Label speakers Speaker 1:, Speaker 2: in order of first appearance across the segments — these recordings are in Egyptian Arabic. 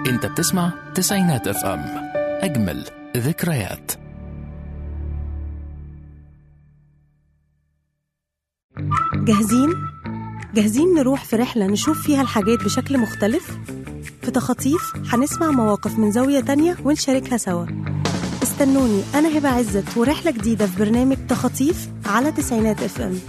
Speaker 1: انت بتسمع تسعينات اف ام اجمل ذكريات
Speaker 2: جاهزين؟ جاهزين نروح في رحلة نشوف فيها الحاجات بشكل مختلف؟ في تخاطيف هنسمع مواقف من زاوية تانية ونشاركها سوا استنوني أنا هبة عزت ورحلة جديدة في برنامج تخاطيف على تسعينات اف ام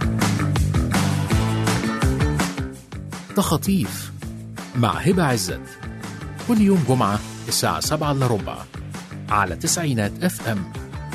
Speaker 1: تخاطيف مع هبة عزت كل يوم جمعة الساعة 7 إلا ربع على تسعينات اف ام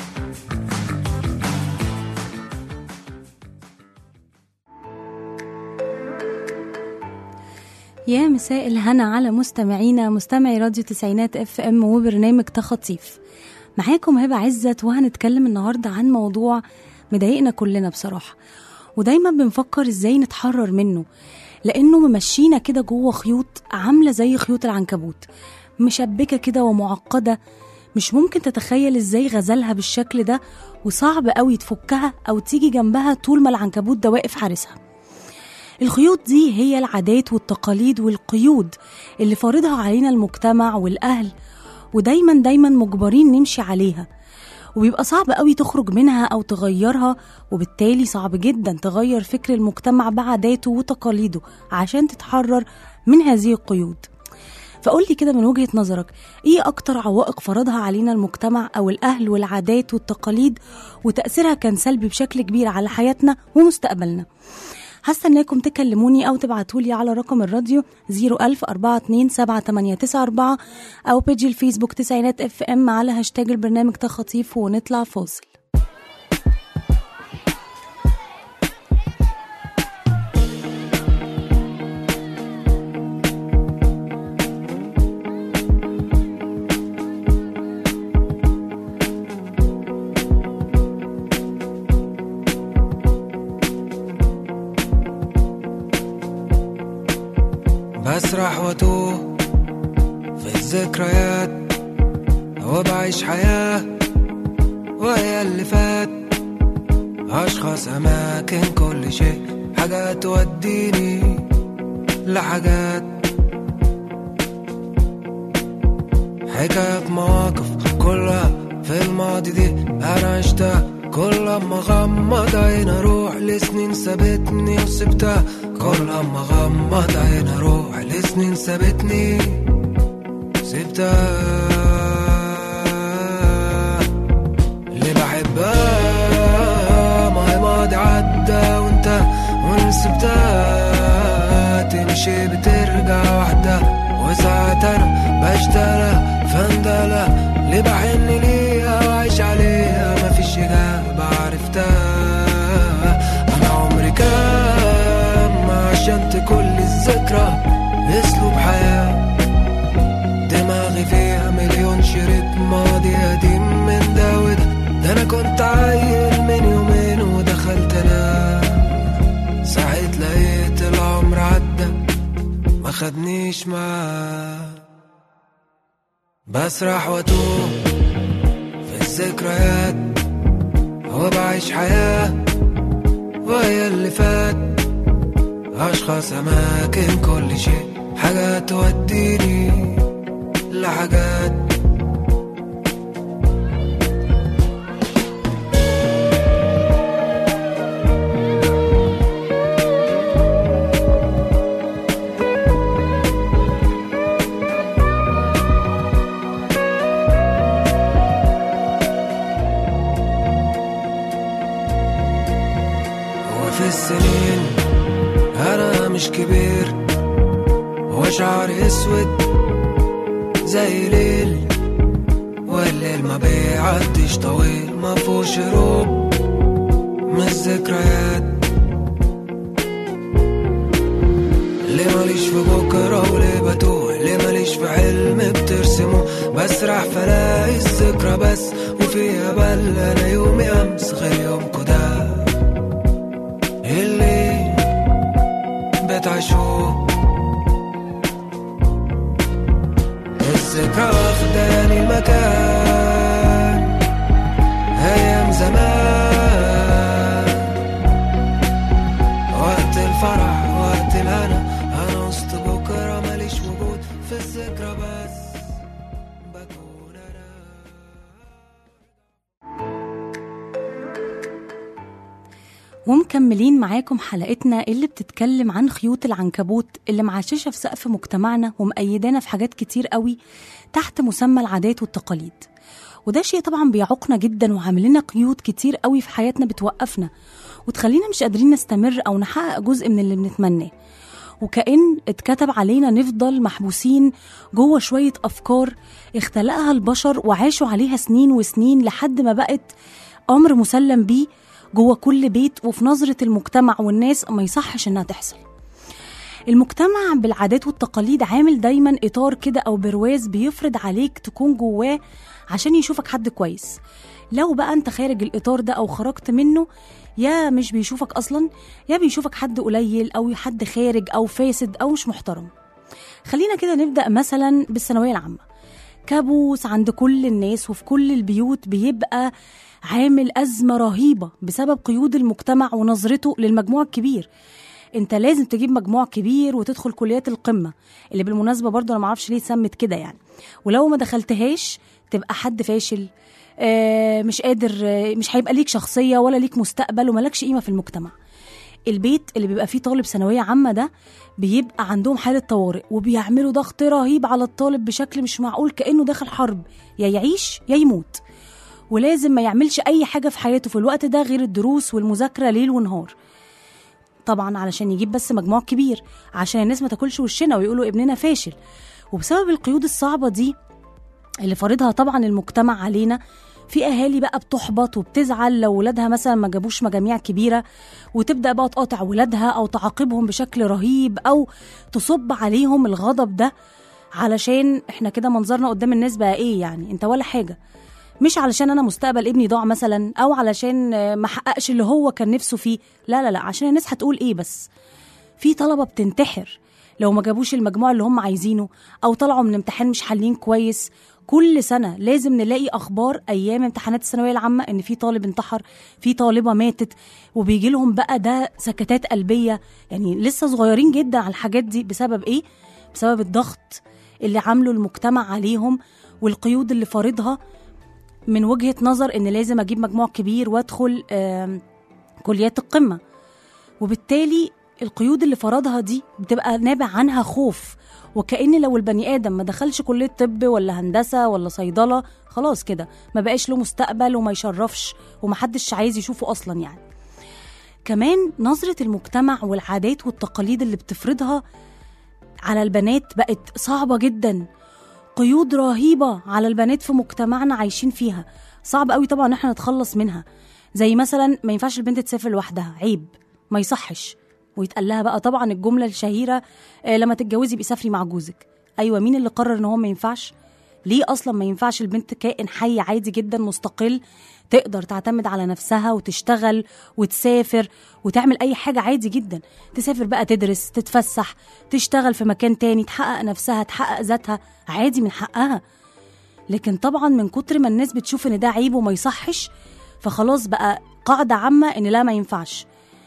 Speaker 2: يا مساء الهنا على مستمعينا مستمعي راديو تسعينات اف ام وبرنامج تخاطيف معاكم هبة عزت وهنتكلم النهاردة عن موضوع مضايقنا كلنا بصراحة ودايما بنفكر ازاي نتحرر منه لانه ممشينا كده جوه خيوط عاملة زي خيوط العنكبوت مشبكة كده ومعقدة مش ممكن تتخيل ازاي غزلها بالشكل ده وصعب قوي تفكها او تيجي جنبها طول ما العنكبوت ده واقف حارسها الخيوط دي هي العادات والتقاليد والقيود اللي فارضها علينا المجتمع والأهل ودايما دايما مجبرين نمشي عليها وبيبقى صعب قوي تخرج منها أو تغيرها وبالتالي صعب جدا تغير فكر المجتمع بعاداته وتقاليده عشان تتحرر من هذه القيود فقول لي كده من وجهة نظرك ايه اكتر عوائق فرضها علينا المجتمع او الاهل والعادات والتقاليد وتأثيرها كان سلبي بشكل كبير على حياتنا ومستقبلنا هستناكم تكلموني أو تبعتولي على رقم الراديو 01000 427 أو بيجي الفيسبوك تسعينات اف ام على هاشتاج البرنامج تخطيف ونطلع فاصل
Speaker 3: بسرح واتوه في الذكريات وبعيش حياة وهي اللي فات أشخاص أماكن كل شيء حاجات توديني لحاجات حكايات مواقف كلها في الماضي دي أنا عشتها كل ما غمض عين اروح لسنين سابتني وسبتها كل ما غمض عين اروح لسنين سابتني سبتها اللي بحبها ما هي ماضي عدى وانت وان سبتها تمشي بترجع وحدها وساعات انا بشتغل فندلة اللي بحن ليها وعيش عليها مفيش إجابة عرفتها أنا عمري كام عشان كل الذكرى أسلوب حياة دماغي فيها مليون شريط ماضي قديم من ده وده ده أنا كنت عيل من يومين ودخلت أنا ساعة لقيت العمر عدى ما خدنيش معاه بسرح واتوه في الذكريات وبعيش حياة وهي اللي فات أشخاص أماكن كل شيء حاجات توديني لحاجات وفي السنين أنا مش كبير وشعري أسود زي ليل والليل ما بيعديش طويل ما فيهوش هروب من الذكريات ليه ماليش في بكرة وليه بتوه ليه ماليش في حلم بترسمه بسرح فلاقي الذكرى بس وفيها بل أنا يومي أمس غير يومكو ده اللي بتعيشوه الذكرى واخداني المكان أيام زمان وقت الفرح وقت الهنا أنا وسط بكرة ماليش وجود في الذكرى بس
Speaker 2: ومكملين معاكم حلقتنا اللي بتتكلم عن خيوط العنكبوت اللي معششة في سقف مجتمعنا ومأيدانا في حاجات كتير قوي تحت مسمى العادات والتقاليد وده شيء طبعا بيعوقنا جدا وعامل لنا قيود كتير قوي في حياتنا بتوقفنا وتخلينا مش قادرين نستمر او نحقق جزء من اللي بنتمناه وكأن اتكتب علينا نفضل محبوسين جوه شوية أفكار اختلقها البشر وعاشوا عليها سنين وسنين لحد ما بقت أمر مسلم بيه جوه كل بيت وفي نظرة المجتمع والناس ما يصحش إنها تحصل المجتمع بالعادات والتقاليد عامل دايما إطار كده أو برواز بيفرض عليك تكون جواه عشان يشوفك حد كويس لو بقى انت خارج الإطار ده أو خرجت منه يا مش بيشوفك أصلا يا بيشوفك حد قليل أو حد خارج أو فاسد أو مش محترم خلينا كده نبدأ مثلا بالثانوية العامة كابوس عند كل الناس وفي كل البيوت بيبقى عامل أزمة رهيبة بسبب قيود المجتمع ونظرته للمجموع الكبير انت لازم تجيب مجموع كبير وتدخل كليات القمة اللي بالمناسبة برضو انا معرفش ليه اتسمت كده يعني ولو ما دخلتهاش تبقى حد فاشل آه مش قادر آه مش هيبقى ليك شخصية ولا ليك مستقبل وملكش قيمة في المجتمع البيت اللي بيبقى فيه طالب ثانوية عامة ده بيبقى عندهم حالة طوارئ وبيعملوا ضغط رهيب على الطالب بشكل مش معقول كأنه داخل حرب يا يعيش يا يموت ولازم ما يعملش أي حاجة في حياته في الوقت ده غير الدروس والمذاكرة ليل ونهار طبعا علشان يجيب بس مجموع كبير عشان الناس ما تاكلش وشنا ويقولوا ابننا فاشل وبسبب القيود الصعبة دي اللي فرضها طبعا المجتمع علينا في اهالي بقى بتحبط وبتزعل لو ولادها مثلا ما جابوش مجاميع كبيره وتبدا بقى تقاطع ولادها او تعاقبهم بشكل رهيب او تصب عليهم الغضب ده علشان احنا كده منظرنا قدام الناس بقى ايه يعني انت ولا حاجه مش علشان انا مستقبل ابني ضاع مثلا او علشان ما حققش اللي هو كان نفسه فيه لا لا لا عشان الناس هتقول ايه بس في طلبه بتنتحر لو ما جابوش المجموع اللي هم عايزينه او طلعوا من امتحان مش حالين كويس كل سنة لازم نلاقي أخبار أيام امتحانات الثانوية العامة إن في طالب انتحر في طالبة ماتت وبيجي لهم بقى ده سكتات قلبية يعني لسه صغيرين جدا على الحاجات دي بسبب إيه؟ بسبب الضغط اللي عامله المجتمع عليهم والقيود اللي فارضها من وجهة نظر إن لازم أجيب مجموع كبير وأدخل كليات القمة وبالتالي القيود اللي فرضها دي بتبقى نابع عنها خوف وكأن لو البني آدم ما دخلش كلية طب ولا هندسة ولا صيدلة خلاص كده ما بقاش له مستقبل وما يشرفش ومحدش عايز يشوفه أصلا يعني كمان نظرة المجتمع والعادات والتقاليد اللي بتفرضها على البنات بقت صعبة جدا قيود رهيبة على البنات في مجتمعنا عايشين فيها صعب قوي طبعا احنا نتخلص منها زي مثلا ما ينفعش البنت تسافر لوحدها عيب ما يصحش ويتقال لها بقى طبعا الجمله الشهيره آه لما تتجوزي يبقى سافري مع جوزك ايوه مين اللي قرر ان هو ما ينفعش ليه اصلا ما ينفعش البنت كائن حي عادي جدا مستقل تقدر تعتمد على نفسها وتشتغل وتسافر وتعمل اي حاجه عادي جدا تسافر بقى تدرس تتفسح تشتغل في مكان تاني تحقق نفسها تحقق ذاتها عادي من حقها لكن طبعا من كتر ما الناس بتشوف ان ده عيب وما يصحش فخلاص بقى قاعده عامه ان لا ما ينفعش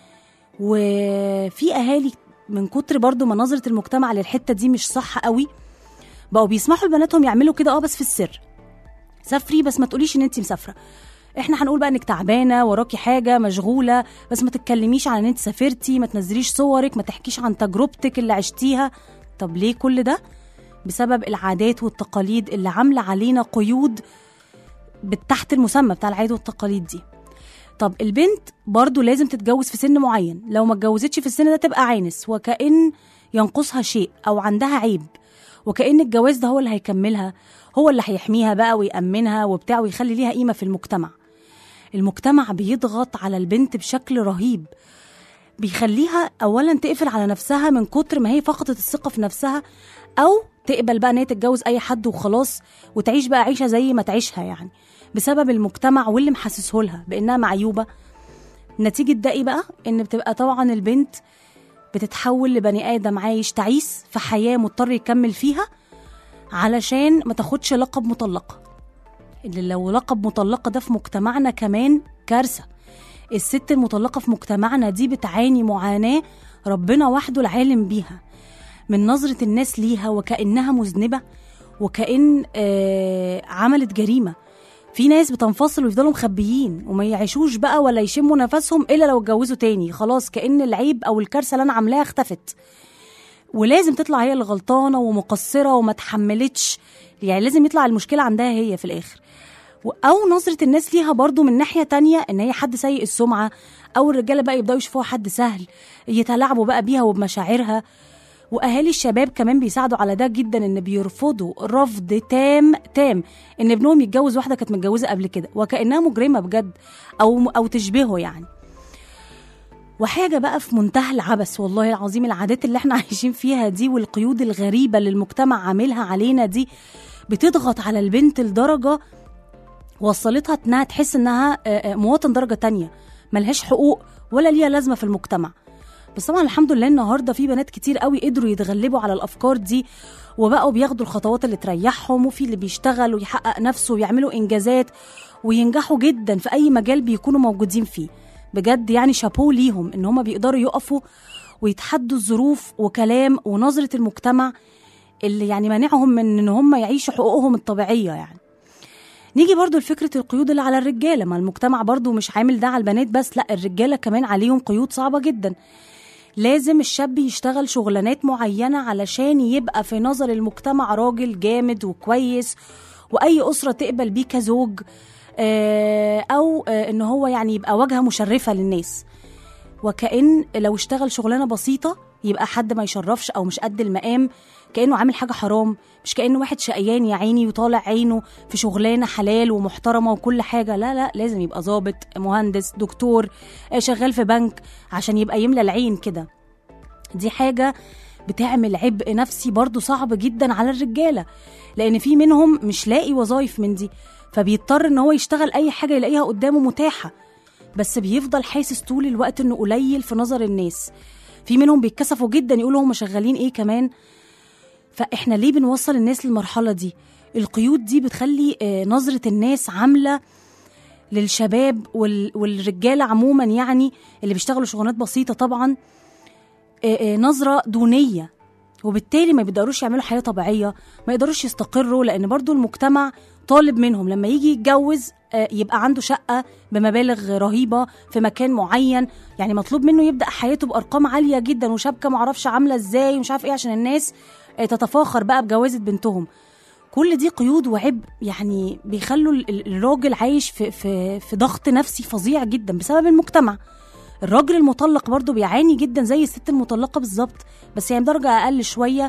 Speaker 2: وفي اهالي من كتر برضو ما نظره المجتمع للحته دي مش صح قوي بقوا بيسمحوا لبناتهم يعملوا كده اه بس في السر سافري بس ما تقوليش ان انت مسافره احنا هنقول بقى انك تعبانه وراكي حاجه مشغوله بس ما تتكلميش عن ان انت سافرتي ما تنزليش صورك ما تحكيش عن تجربتك اللي عشتيها طب ليه كل ده بسبب العادات والتقاليد اللي عامله علينا قيود تحت المسمى بتاع العادات والتقاليد دي طب البنت برضو لازم تتجوز في سن معين لو ما اتجوزتش في السن ده تبقى عانس وكأن ينقصها شيء أو عندها عيب وكأن الجواز ده هو اللي هيكملها هو اللي هيحميها بقى ويأمنها وبتاع ويخلي ليها قيمة في المجتمع المجتمع بيضغط على البنت بشكل رهيب بيخليها أولا تقفل على نفسها من كتر ما هي فقدت الثقة في نفسها أو تقبل بقى ان هي تتجوز أي حد وخلاص وتعيش بقى عيشة زي ما تعيشها يعني بسبب المجتمع واللي محسسه لها بانها معيوبه نتيجه ده ايه بقى ان بتبقى طبعا البنت بتتحول لبني ادم عايش تعيس في حياه مضطر يكمل فيها علشان ما تاخدش لقب مطلقه اللي لو لقب مطلقه ده في مجتمعنا كمان كارثه الست المطلقه في مجتمعنا دي بتعاني معاناه ربنا وحده العالم بيها من نظره الناس ليها وكانها مذنبه وكأن آه عملت جريمه في ناس بتنفصل ويفضلوا مخبيين وما يعيشوش بقى ولا يشموا نفسهم الا لو اتجوزوا تاني خلاص كأن العيب او الكارثه اللي انا عاملاها اختفت ولازم تطلع هي اللي غلطانه ومقصره وما تحملتش يعني لازم يطلع المشكله عندها هي في الاخر و- او نظره الناس ليها برضو من ناحيه تانية ان هي حد سيء السمعه او الرجاله بقى يبداوا يشوفوها حد سهل يتلاعبوا بقى بيها وبمشاعرها واهالي الشباب كمان بيساعدوا على ده جدا ان بيرفضوا رفض تام تام ان ابنهم يتجوز واحده كانت متجوزه قبل كده وكانها مجرمه بجد او او تشبهه يعني وحاجه بقى في منتهى العبث والله العظيم العادات اللي احنا عايشين فيها دي والقيود الغريبه اللي المجتمع عاملها علينا دي بتضغط على البنت لدرجه وصلتها انها تحس انها آه، آه، مواطن درجه تانية ملهاش حقوق ولا ليها لازمه في المجتمع بس طبعا الحمد لله النهارده في بنات كتير قوي قدروا يتغلبوا على الافكار دي وبقوا بياخدوا الخطوات اللي تريحهم وفي اللي بيشتغل ويحقق نفسه ويعملوا انجازات وينجحوا جدا في اي مجال بيكونوا موجودين فيه بجد يعني شابو ليهم ان هم بيقدروا يقفوا ويتحدوا الظروف وكلام ونظره المجتمع اللي يعني مانعهم من ان هم يعيشوا حقوقهم الطبيعيه يعني نيجي برضو لفكرة القيود اللي على الرجالة ما المجتمع برضو مش عامل ده على البنات بس لا الرجالة كمان عليهم قيود صعبة جدا لازم الشاب يشتغل شغلانات معينة علشان يبقى في نظر المجتمع راجل جامد وكويس وأي أسرة تقبل بيه كزوج آه، أو آه، إن هو يعني يبقى واجهة مشرفة للناس وكأن لو اشتغل شغلانة بسيطة يبقى حد ما يشرفش أو مش قد المقام كأنه عامل حاجة حرام مش كأنه واحد شقيان يا عيني وطالع عينه في شغلانة حلال ومحترمة وكل حاجة لا لا لازم يبقى ظابط مهندس دكتور آه، شغال في بنك عشان يبقى يملى العين كده دي حاجة بتعمل عبء نفسي برضو صعب جدا على الرجالة لأن في منهم مش لاقي وظايف من دي فبيضطر ان هو يشتغل اي حاجة يلاقيها قدامه متاحة بس بيفضل حاسس طول الوقت انه قليل في نظر الناس في منهم بيتكسفوا جدا يقولوا هم شغالين ايه كمان فاحنا ليه بنوصل الناس للمرحلة دي القيود دي بتخلي آه، نظرة الناس عاملة للشباب وال- والرجالة عموما يعني اللي بيشتغلوا شغلانات بسيطة طبعا آه، آه، نظرة دونية وبالتالي ما بيقدروش يعملوا حياة طبيعية ما يقدروش يستقروا لأن برضو المجتمع طالب منهم لما يجي يتجوز آه، يبقى عنده شقة بمبالغ رهيبة في مكان معين يعني مطلوب منه يبدأ حياته بأرقام عالية جدا وشبكة معرفش عاملة ازاي ومش عارف ايه عشان الناس آه، تتفاخر بقى بجوازة بنتهم كل دي قيود وعبء يعني بيخلوا ال- ال- الراجل عايش في في في ضغط نفسي فظيع جدا بسبب المجتمع الراجل المطلق برضه بيعاني جدا زي الست المطلقه بالظبط بس يعني بدرجه اقل شويه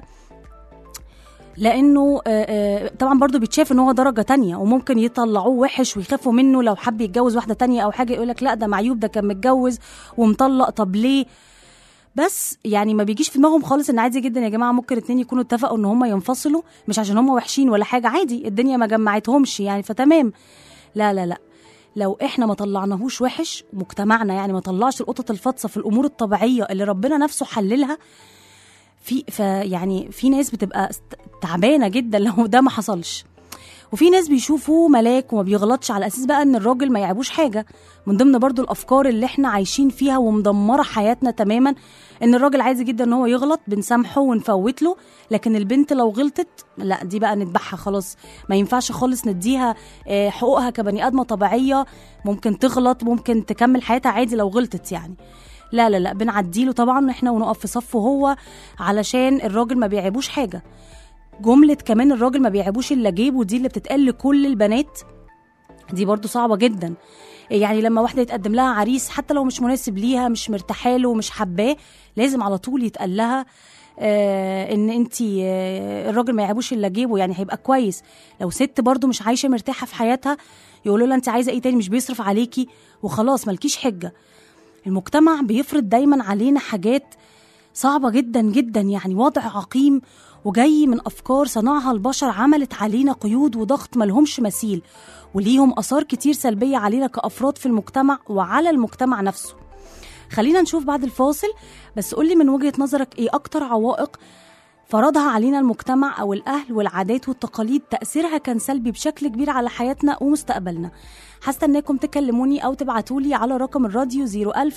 Speaker 2: لانه آه، آه، طبعا برضه بيتشاف ان هو درجه تانية وممكن يطلعوه وحش ويخافوا منه لو حب يتجوز واحده تانية او حاجه يقولك لا ده معيوب ده كان متجوز ومطلق طب ليه بس يعني ما بيجيش في دماغهم خالص ان عادي جدا يا جماعه ممكن اتنين يكونوا اتفقوا ان هم ينفصلوا مش عشان هم وحشين ولا حاجه عادي الدنيا ما جمعتهمش يعني فتمام لا لا لا لو احنا ما طلعناهوش وحش مجتمعنا يعني ما طلعش القطط الفاطسه في الامور الطبيعيه اللي ربنا نفسه حللها في فيعني في ناس بتبقى است- تعبانه جدا لو ده ما حصلش وفي ناس بيشوفوه ملاك وما بيغلطش على اساس بقى ان الراجل ما يعيبوش حاجه من ضمن برضو الافكار اللي احنا عايشين فيها ومدمره حياتنا تماما ان الراجل عادي جدا ان هو يغلط بنسامحه ونفوت له لكن البنت لو غلطت لا دي بقى نذبحها خلاص ما ينفعش خالص نديها آه، حقوقها كبني ادمه طبيعيه ممكن تغلط ممكن تكمل حياتها عادي لو غلطت يعني لا لا لا بنعديله طبعا احنا ونقف في صفه هو علشان الراجل ما بيعيبوش حاجه جملة كمان الراجل ما بيعيبوش الا جيبه دي اللي بتتقال لكل البنات دي برضو صعبة جدا يعني لما واحدة يتقدم لها عريس حتى لو مش مناسب ليها مش مرتاحه له مش حباه لازم على طول يتقال لها آه ان انت آه الراجل ما يعيبوش الا جيبه يعني هيبقى كويس لو ست برضو مش عايشه مرتاحه في حياتها يقولوا لها انت عايزه ايه تاني مش بيصرف عليكي وخلاص مالكيش حجه المجتمع بيفرض دايما علينا حاجات صعبة جدا جدا يعني وضع عقيم وجاي من أفكار صنعها البشر عملت علينا قيود وضغط ملهمش مثيل وليهم آثار كتير سلبية علينا كأفراد في المجتمع وعلى المجتمع نفسه خلينا نشوف بعد الفاصل بس قولي من وجهة نظرك إيه أكتر عوائق فرضها علينا المجتمع أو الأهل والعادات والتقاليد تأثيرها كان سلبي بشكل كبير على حياتنا ومستقبلنا هستناكم تكلموني أو تبعتولي على رقم الراديو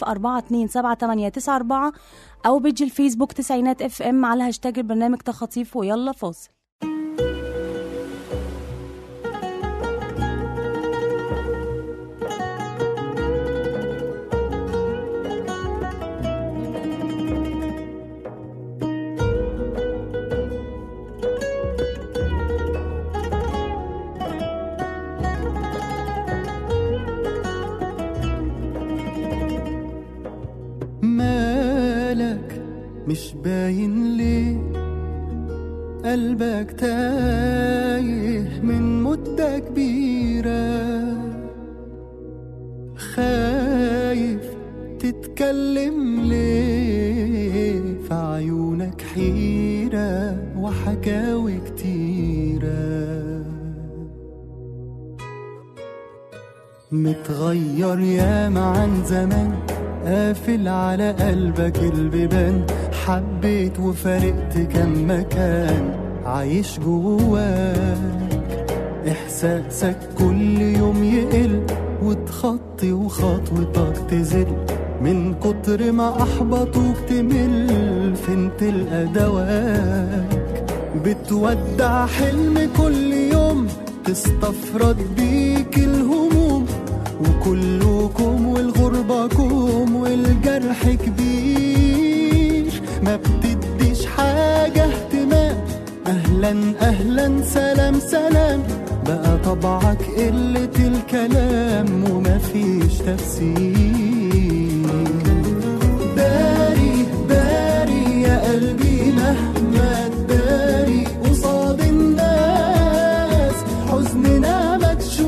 Speaker 2: 010427894 أو بيج الفيسبوك تسعينات اف ام على هاشتاج البرنامج تخطيف ويلا فاصل
Speaker 4: مش باين ليه قلبك تايه من مدة كبيرة خايف تتكلم ليه في عيونك حيرة وحكاوي كتيرة متغير ياما عن زمان قافل على قلبك البيبان حبيت وفارقت كم مكان عايش جواك إحساسك كل يوم يقل وتخطي وخطوتك تزل من كتر ما أحبطوك تمل فين تلقى دواك بتودع حلم كل يوم تستفرد بيك الهموم وكلكم والغربة كوم والجرح كبير ما بتديش حاجة اهتمام أهلا أهلا سلام سلام بقى طبعك قلة الكلام ومفيش تفسير داري داري يا قلبي مهما تداري قصاد الناس حزننا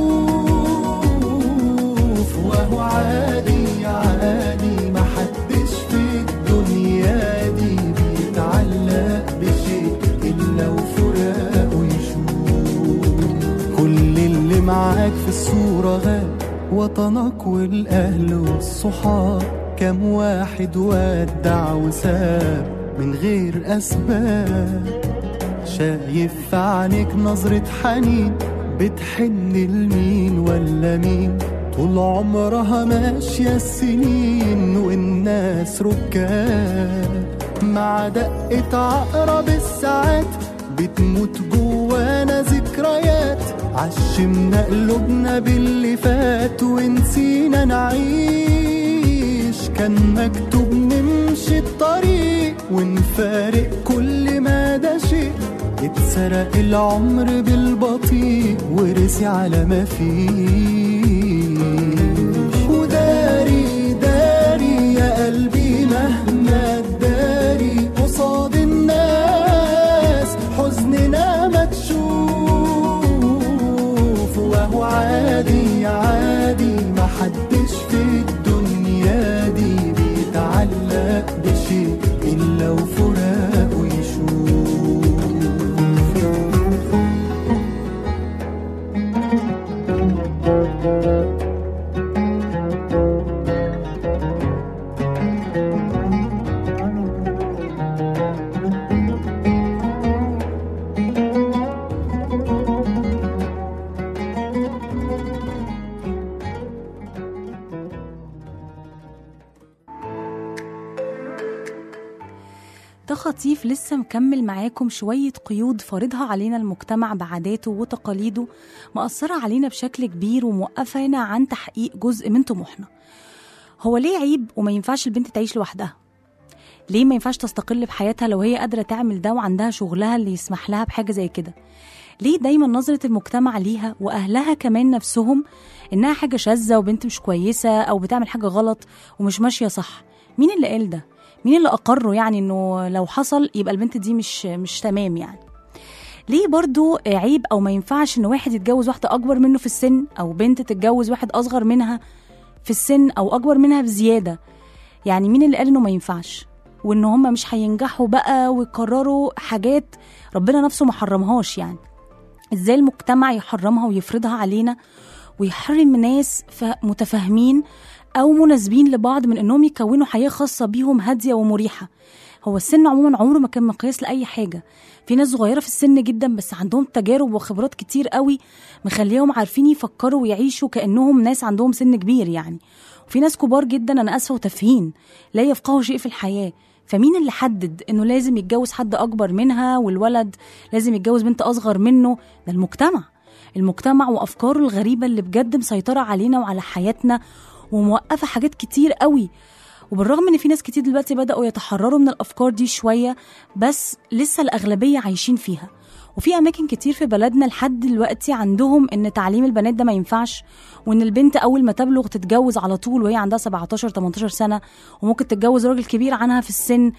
Speaker 4: مكشوف وهو عادي عادي محدش في الدنيا دي بيتعلق بشيء إلا وفراقه يشوف كل اللي معاك في الصورة غاب وطنك والأهل والصحاب كم واحد ودع وساب من غير أسباب شايف في عينيك نظرة حنين بتحن لمين ولا مين طول عمرها ماشية السنين والناس ركاب مع دقة عقرب الساعات بتموت جوانا ذكريات عشمنا قلوبنا باللي فات ونسينا نعيش كان مكتوب نمشي الطريق ونفارق كل ما ده شيء اتسرق العمر بالبطيء ورسي على ما فيه وداري داري يا قلبي مهما تداري قصاد الناس حزننا مكشوف وهو عادي عادي محدش في الدنيا دي بيتعلق بشيء إلا وفراقه يشوف
Speaker 2: ده خطيف لسه مكمل معاكم شوية قيود فارضها علينا المجتمع بعاداته وتقاليده مأثرة علينا بشكل كبير وموقفانا عن تحقيق جزء من طموحنا هو ليه عيب وما ينفعش البنت تعيش لوحدها ليه ما ينفعش تستقل بحياتها لو هي قادرة تعمل ده وعندها شغلها اللي يسمح لها بحاجة زي كده ليه دايما نظرة المجتمع ليها وأهلها كمان نفسهم إنها حاجة شاذة وبنت مش كويسة أو بتعمل حاجة غلط ومش ماشية صح مين اللي قال ده؟ مين اللي أقره يعني إنه لو حصل يبقى البنت دي مش مش تمام يعني ليه برضو عيب أو ما ينفعش إن واحد يتجوز واحدة أكبر منه في السن أو بنت تتجوز واحد أصغر منها في السن أو أكبر منها بزيادة يعني مين اللي قال إنه ما ينفعش وإن هما مش هينجحوا بقى ويقرروا حاجات ربنا نفسه ما حرمهاش يعني ازاي المجتمع يحرمها ويفرضها علينا ويحرم ناس ف- متفاهمين او مناسبين لبعض من انهم يكونوا حياه خاصه بيهم هاديه ومريحه هو السن عموما عمره ما كان مقياس لاي حاجه في ناس صغيره في السن جدا بس عندهم تجارب وخبرات كتير قوي مخليهم عارفين يفكروا ويعيشوا كانهم ناس عندهم سن كبير يعني وفي ناس كبار جدا انا اسفه وتافهين لا يفقهوا شيء في الحياه فمين اللي حدد انه لازم يتجوز حد اكبر منها والولد لازم يتجوز بنت اصغر منه ده المجتمع المجتمع وافكاره الغريبه اللي بجد مسيطره علينا وعلى حياتنا وموقفه حاجات كتير قوي وبالرغم ان في ناس كتير دلوقتي بداوا يتحرروا من الافكار دي شويه بس لسه الاغلبيه عايشين فيها وفي اماكن كتير في بلدنا لحد دلوقتي عندهم ان تعليم البنات ده ما ينفعش وان البنت اول ما تبلغ تتجوز على طول وهي عندها 17 18 سنه وممكن تتجوز راجل كبير عنها في السن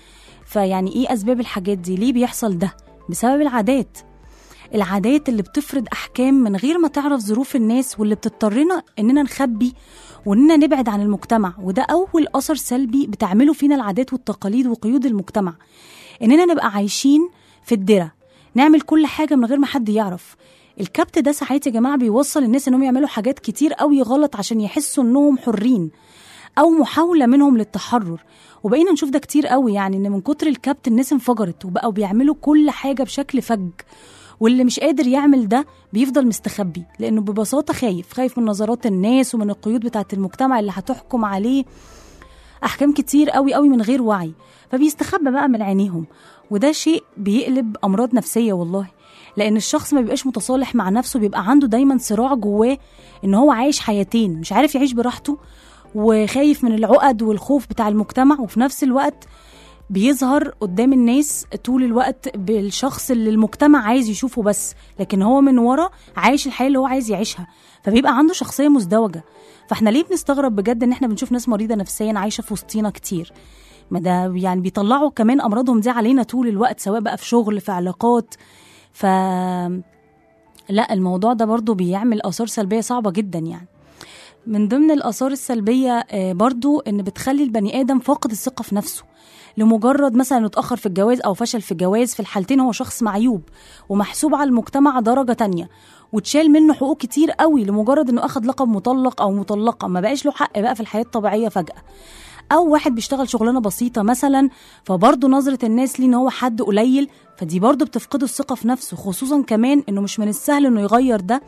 Speaker 2: فيعني ايه اسباب الحاجات دي ليه بيحصل ده بسبب العادات العادات اللي بتفرض احكام من غير ما تعرف ظروف الناس واللي بتضطرنا اننا نخبي واننا نبعد عن المجتمع وده اول اثر سلبي بتعمله فينا العادات والتقاليد وقيود المجتمع اننا نبقى عايشين في الدره نعمل كل حاجه من غير ما حد يعرف الكبت ده ساعات يا جماعه بيوصل الناس انهم يعملوا حاجات كتير قوي غلط عشان يحسوا انهم حرين او محاوله منهم للتحرر وبقينا نشوف ده كتير قوي يعني ان من كتر الكبت الناس انفجرت وبقوا بيعملوا كل حاجه بشكل فج واللي مش قادر يعمل ده بيفضل مستخبي لانه ببساطه خايف خايف من نظرات الناس ومن القيود بتاعه المجتمع اللي هتحكم عليه احكام كتير قوي قوي من غير وعي فبيستخبى بقى من عينيهم وده شيء بيقلب امراض نفسيه والله لان الشخص ما بيبقاش متصالح مع نفسه بيبقى عنده دايما صراع جواه ان هو عايش حياتين مش عارف يعيش براحته وخايف من العقد والخوف بتاع المجتمع وفي نفس الوقت بيظهر قدام الناس طول الوقت بالشخص اللي المجتمع عايز يشوفه بس لكن هو من ورا عايش الحياه اللي هو عايز يعيشها فبيبقى عنده شخصيه مزدوجه فاحنا ليه بنستغرب بجد ان احنا بنشوف ناس مريضه نفسيا عايشه في وسطينا كتير ما ده يعني بيطلعوا كمان امراضهم دي علينا طول الوقت سواء بقى في شغل في علاقات ف لا الموضوع ده برضو بيعمل اثار سلبيه صعبه جدا يعني من ضمن الاثار السلبيه آه، برضو ان بتخلي البني ادم فاقد الثقه في نفسه لمجرد مثلا انه اتاخر في الجواز او فشل في الجواز في الحالتين هو شخص معيوب ومحسوب على المجتمع درجه تانية وتشال منه حقوق كتير قوي لمجرد انه اخد لقب مطلق او مطلقه ما بقاش له حق بقى في الحياه الطبيعيه فجاه او واحد بيشتغل شغلانه بسيطه مثلا فبرضه نظره الناس ليه ان هو حد قليل فدي برضه بتفقده الثقه في نفسه خصوصا كمان انه مش من السهل انه يغير ده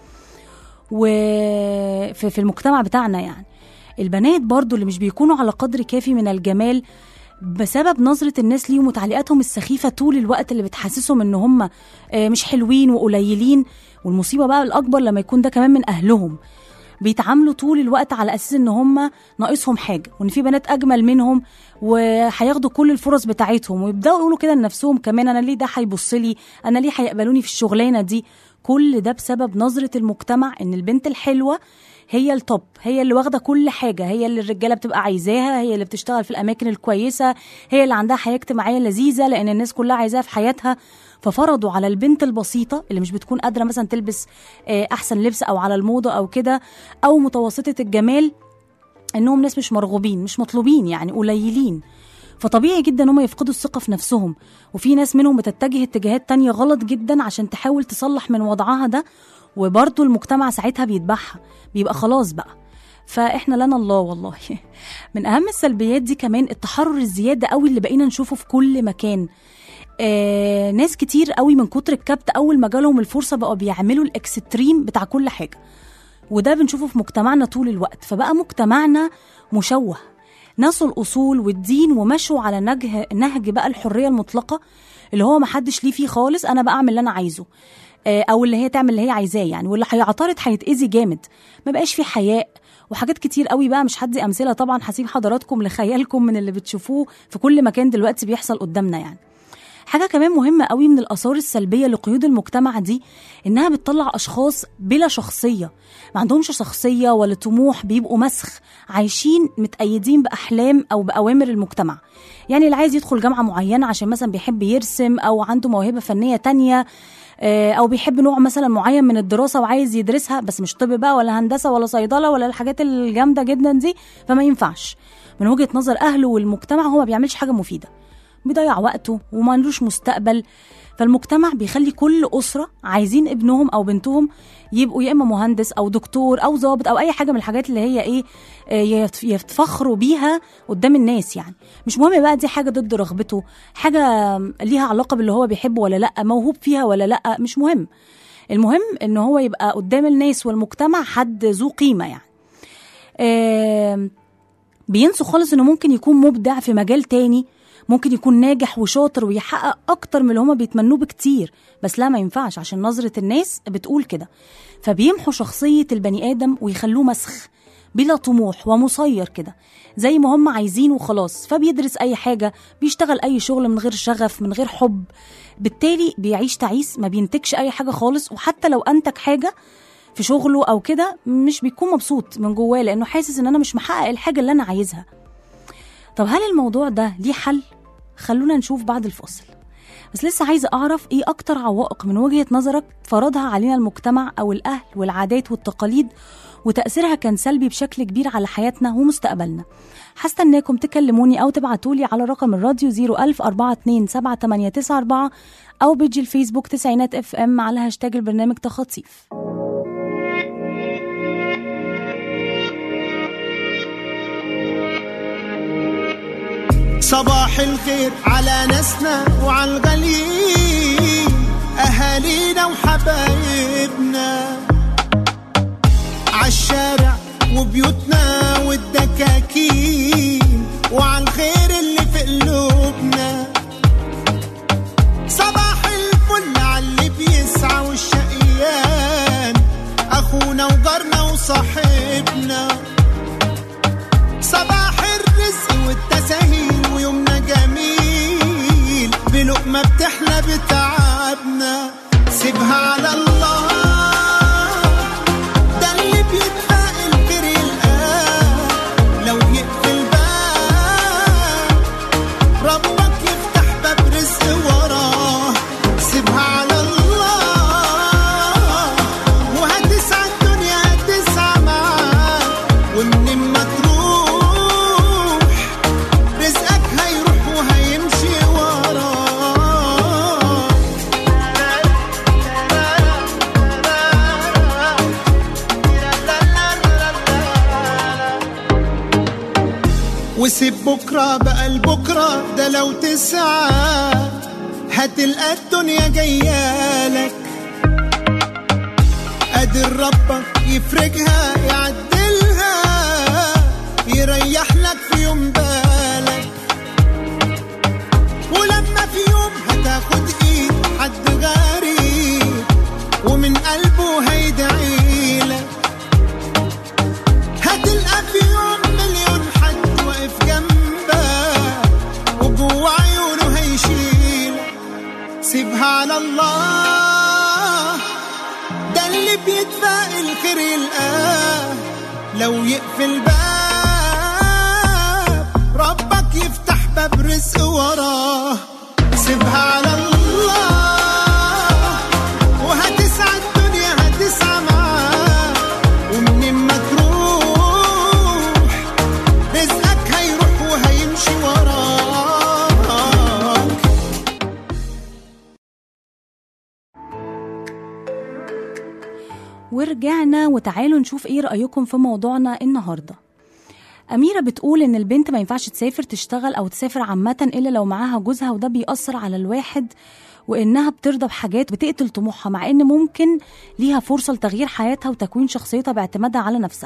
Speaker 2: وفي في المجتمع بتاعنا يعني البنات برضو اللي مش بيكونوا على قدر كافي من الجمال بسبب نظرة الناس ليهم وتعليقاتهم السخيفة طول الوقت اللي بتحسسهم ان هم آه، مش حلوين وقليلين والمصيبة بقى الأكبر لما يكون ده كمان من أهلهم بيتعاملوا طول الوقت على اساس ان هم ناقصهم حاجه وان في بنات اجمل منهم وهياخدوا كل الفرص بتاعتهم ويبداوا يقولوا كده لنفسهم كمان انا ليه ده هيبص لي انا ليه هيقبلوني في الشغلانه دي كل ده بسبب نظره المجتمع ان البنت الحلوه هي التوب هي اللي واخده كل حاجه هي اللي الرجاله بتبقى عايزاها هي اللي بتشتغل في الاماكن الكويسه هي اللي عندها حياه اجتماعيه لذيذه لان الناس كلها عايزاها في حياتها ففرضوا على البنت البسيطه اللي مش بتكون قادره مثلا تلبس آه، احسن لبس او على الموضه او كده او متوسطه الجمال انهم ناس مش مرغوبين مش مطلوبين يعني قليلين فطبيعي جدا ان هم يفقدوا الثقه في نفسهم وفي ناس منهم بتتجه اتجاهات تانية غلط جدا عشان تحاول تصلح من وضعها ده وبرضه المجتمع ساعتها بيتبعها بيبقى خلاص بقى فاحنا لنا الله والله من اهم السلبيات دي كمان التحرر الزياده قوي اللي بقينا نشوفه في كل مكان آه ناس كتير قوي من كتر الكبت اول ما جالهم الفرصه بقوا بيعملوا الاكستريم بتاع كل حاجه وده بنشوفه في مجتمعنا طول الوقت فبقى مجتمعنا مشوه نسوا الاصول والدين ومشوا على نهج نهج بقى الحريه المطلقه اللي هو محدش ليه فيه خالص انا بقى اعمل اللي انا عايزه آه، او اللي هي تعمل اللي هي عايزاه يعني واللي هيعترض هيتاذي جامد ما بقاش في حياء وحاجات كتير قوي بقى مش هدي امثله طبعا هسيب حضراتكم لخيالكم من اللي بتشوفوه في كل مكان دلوقتي بيحصل قدامنا يعني حاجه كمان مهمه قوي من الاثار السلبيه لقيود المجتمع دي انها بتطلع اشخاص بلا شخصيه ما عندهمش شخصيه ولا طموح بيبقوا مسخ عايشين متأيدين باحلام او باوامر المجتمع يعني اللي عايز يدخل جامعه معينه عشان مثلا بيحب يرسم او عنده موهبه فنيه تانية آه، او بيحب نوع مثلا معين من الدراسه وعايز يدرسها بس مش طب بقى ولا هندسه ولا صيدله ولا الحاجات الجامده جدا دي فما ينفعش من وجهه نظر اهله والمجتمع هو ما بيعملش حاجه مفيده بيضيع وقته وما عندوش مستقبل فالمجتمع بيخلي كل أسرة عايزين ابنهم أو بنتهم يبقوا يا إما مهندس أو دكتور أو ضابط أو أي حاجة من الحاجات اللي هي إيه آه، يت- يتفخروا بيها قدام الناس يعني مش مهم بقى دي حاجة ضد رغبته حاجة ليها علاقة باللي هو بيحبه ولا لأ موهوب فيها ولا لأ مش مهم المهم إن هو يبقى قدام الناس والمجتمع حد ذو قيمة يعني آم، بينسوا خالص انه ممكن يكون مبدع في مجال تاني ممكن يكون ناجح وشاطر ويحقق اكتر من اللي هما بيتمنوه بكتير بس لا ما ينفعش عشان نظرة الناس بتقول كده فبيمحوا شخصية البني آدم ويخلوه مسخ بلا طموح ومصير كده زي ما هم عايزين وخلاص فبيدرس اي حاجة بيشتغل اي شغل من غير شغف من غير حب بالتالي بيعيش تعيس ما بينتجش اي حاجة خالص وحتى لو انتج حاجة في شغله او كده مش بيكون مبسوط من جواه لانه حاسس ان انا مش محقق الحاجه اللي انا عايزها طب هل الموضوع ده ليه حل خلونا نشوف بعد الفاصل بس لسه عايزة أعرف إيه أكتر عوائق من وجهة نظرك فرضها علينا المجتمع أو الأهل والعادات والتقاليد وتأثيرها كان سلبي بشكل كبير على حياتنا ومستقبلنا هستناكم تكلموني أو تبعتولي على رقم الراديو 01000 427 أو بيجي الفيسبوك تسعينات اف ام على هاشتاج البرنامج تخطيف
Speaker 5: صباح الخير على ناسنا وعلى الغاليين أهالينا وحبايبنا عالشارع وبيوتنا والدكاكين وعلى الخير اللي في قلوبنا صباح الفل على اللي بيسعى والشقيان أخونا وجارنا وصاحبنا صباح الرزق والتساهيل ويومنا جميل بلقمة بتحلى بتعبنا سيبها على الله ده اللي بيدفع الخير يلقاه لو يقفل باب ربك يفتح باب رزق وراه سيبها على الله وهتسعى الدنيا هتسعى معاك ومن ما تروح رزقك هيروح وهيمشي وراك وسيب بكرة بقى لبكرة ده لو تسعى هتلقى الدنيا جايالك قادر ربك يفرجها يعدلها يريح لك في يوم بالك ولما في يوم هتاخد ايد حد غريب ومن قلبه هيدعيلك هتلقى في يوم مليون حد واقف جنبك وجوه عيونه هيشيلك سيبها على الله ده اللي بيدفع الخير يلقاه لو يقفل باب ربك يفتح باب رزق وراه سيبها على الله وهتسعى الدنيا هتسعى معاه ومن ما تروح رزقك هيروح وهيمشي وراك
Speaker 2: ورجعنا وتعالوا نشوف ايه رأيكم في موضوعنا النهاردة أميرة بتقول إن البنت ما ينفعش تسافر تشتغل أو تسافر عامة إلا لو معاها جوزها وده بيأثر على الواحد وإنها بترضى بحاجات بتقتل طموحها مع إن ممكن ليها فرصة لتغيير حياتها وتكوين شخصيتها باعتمادها على نفسها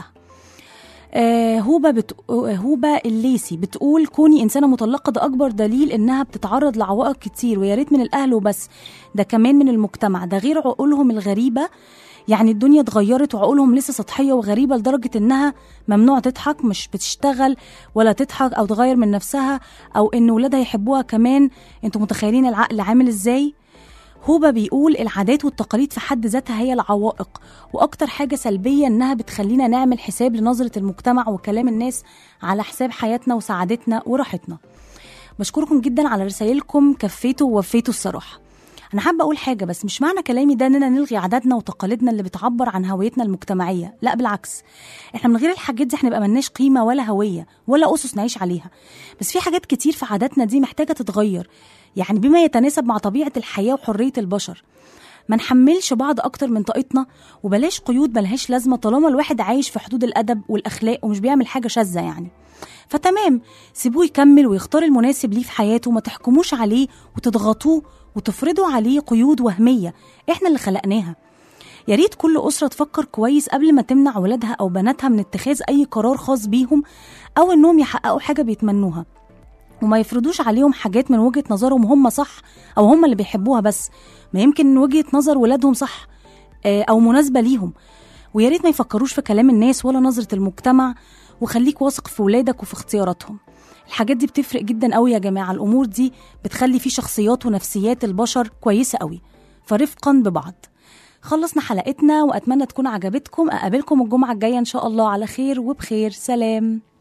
Speaker 2: آه، هوبة بت... آه، هوبة الليسي بتقول كوني إنسانة مطلقة ده أكبر دليل إنها بتتعرض لعوائق كتير ويا ريت من الأهل وبس ده كمان من المجتمع ده غير عقولهم الغريبة يعني الدنيا اتغيرت وعقولهم لسه سطحية وغريبة لدرجة إنها ممنوع تضحك مش بتشتغل ولا تضحك أو تغير من نفسها أو إن ولادها يحبوها كمان انتوا متخيلين العقل عامل إزاي؟ هوبا بيقول العادات والتقاليد في حد ذاتها هي العوائق واكتر حاجه سلبيه انها بتخلينا نعمل حساب لنظره المجتمع وكلام الناس على حساب حياتنا وسعادتنا وراحتنا بشكركم جدا على رسائلكم كفيتوا ووفيتوا الصراحه انا حابه اقول حاجه بس مش معنى كلامي ده اننا نلغي عاداتنا وتقاليدنا اللي بتعبر عن هويتنا المجتمعيه لا بالعكس احنا من غير الحاجات دي هنبقى ملناش قيمه ولا هويه ولا اسس نعيش عليها بس في حاجات كتير في عاداتنا دي محتاجه تتغير يعني بما يتناسب مع طبيعه الحياه وحريه البشر ما نحملش بعض اكتر من طاقتنا وبلاش قيود ملهاش لازمه طالما الواحد عايش في حدود الادب والاخلاق ومش بيعمل حاجه شاذه يعني فتمام سيبوه يكمل ويختار المناسب ليه في حياته وما تحكموش عليه وتضغطوه وتفرضوا عليه قيود وهميه احنا اللي خلقناها يا ريت كل أسرة تفكر كويس قبل ما تمنع ولادها أو بناتها من اتخاذ أي قرار خاص بيهم أو إنهم يحققوا حاجة بيتمنوها وما يفرضوش عليهم حاجات من وجهة نظرهم هم صح أو هم اللي بيحبوها بس ما يمكن إن وجهة نظر ولادهم صح آه، أو مناسبة ليهم ويا ريت ما يفكروش في كلام الناس ولا نظرة المجتمع وخليك واثق في ولادك وفي اختياراتهم الحاجات دي بتفرق جدا قوي يا جماعة الأمور دي بتخلي في شخصيات ونفسيات البشر كويسة قوي فرفقا ببعض خلصنا حلقتنا وأتمنى تكون عجبتكم أقابلكم الجمعة الجاية إن شاء الله على خير وبخير سلام